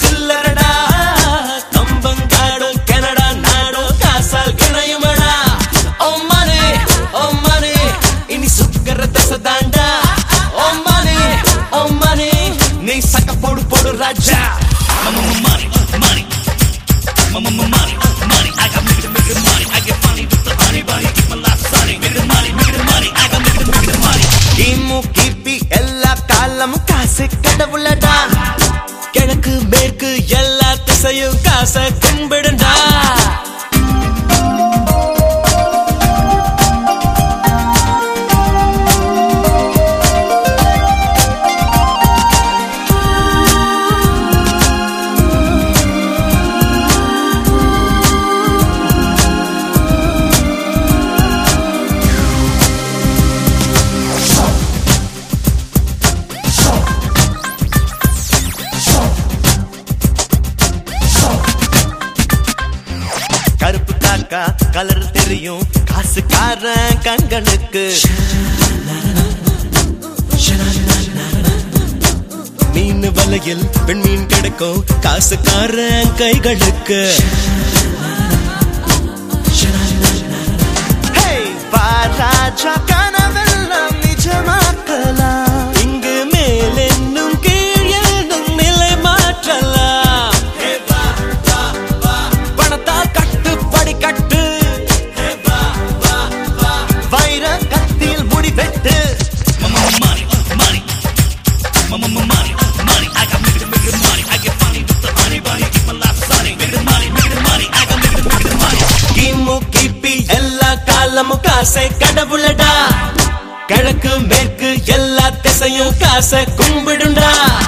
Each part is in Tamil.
சில்லறடா கம்பங்காடும் கனடா நாடும் காசால் கிணையுமடா ஓ மனே ஓ மனே இனி சுக்கர தசை தாண்டா ஓ மனே ஓ மனே நீ சக்க போடு போடு ராஜா money, money, money, money, money. I got make the make the money. I get funny with the honey bunny. Keep my life sunny. Make the money, make the money. I got make the make the money. கிமு கிபி எல்லா காலமும் காசு கடவுளடா கிழக்கு மேற்கு எல்லா திசையும் காசை கும்பிடுண்டா கருப்பு காக்கா கலர் தெரியும் காசுக்காரன் கண்களுக்கு மீன் வலையில் பெண்மீன் கிடைக்கும் காசுக்காரன் கைகளுக்கு Hey, வா ராஜா கனவெல்லாம் நிஜமாக்கலாம் இங்கு மேல் என்னும் கீழ் என்னும் நிலை மாற்றலாம் பணத்தால் கட்டு படி கட்டு வைர கத்தியில் முடி வெட்டு Money, money, money, money, money. I got make the make the money. I get funny with the honey bunny. Keep my life sunny. Make the money, make the money. I got make the make the money. கிமு கிபி எல்லா காலமும் காசை கடவுளடா கிழக்கு மேற்கு எல்லா திசையும் காசை கும்பிடுண்டா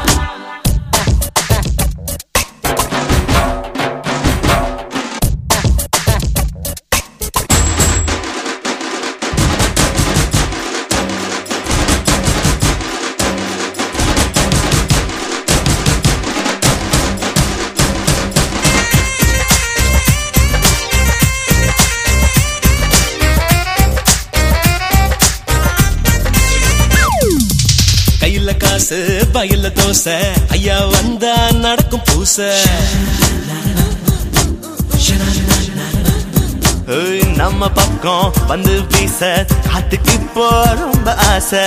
கையில காசு பயில தோசை ஐயா வந்தா நடக்கும் பூச ஏய், நம்ம பக்கம் வந்து வீச காத்துக்கு இப்போ ரொம்ப ஆசை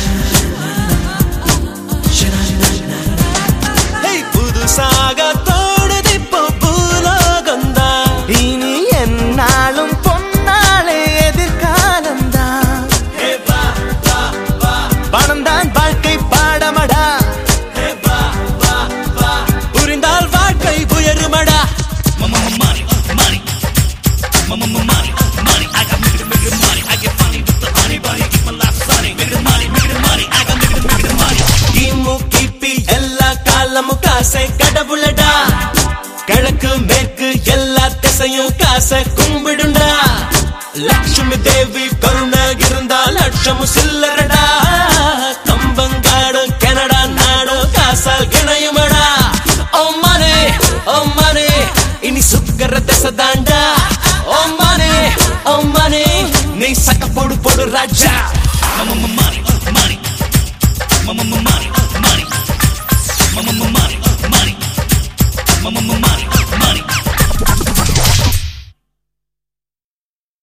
ஏய், புதுசாக தோடுது இப்போ பூலோகம்தான் இனி என்னாலும் பொன்னாலே எதிர்காலம்தான் பணம் தான் வாழ்க்கை பாடமடா புரிந்தால் வாழ்க்கை உயருமடா Money, money, money, money, money. I got make the make the money. I get funny with the honey bunny. Keep my life sunny. Make the money, make the money. I got make the make the money. கிமு கிபி எல்லா காலமும் காசை கடவுளடா கிழக்கு மேற்கு எல்லா திசையும் காசை கும்பிடுண்டா லட்சுமி தேவி கருணை இருந்தா லட்சமும் சில்லறடா கம்பங்காடும் கனடா நாடும் காசால் கிணையுமடா ஓ மனே ஓ மனே இனி சுக்கர தசை தாண்டா ஓ மனே ஓ மனே நீ சக்க போடு போடு ராஜா Money, money, money, money, money.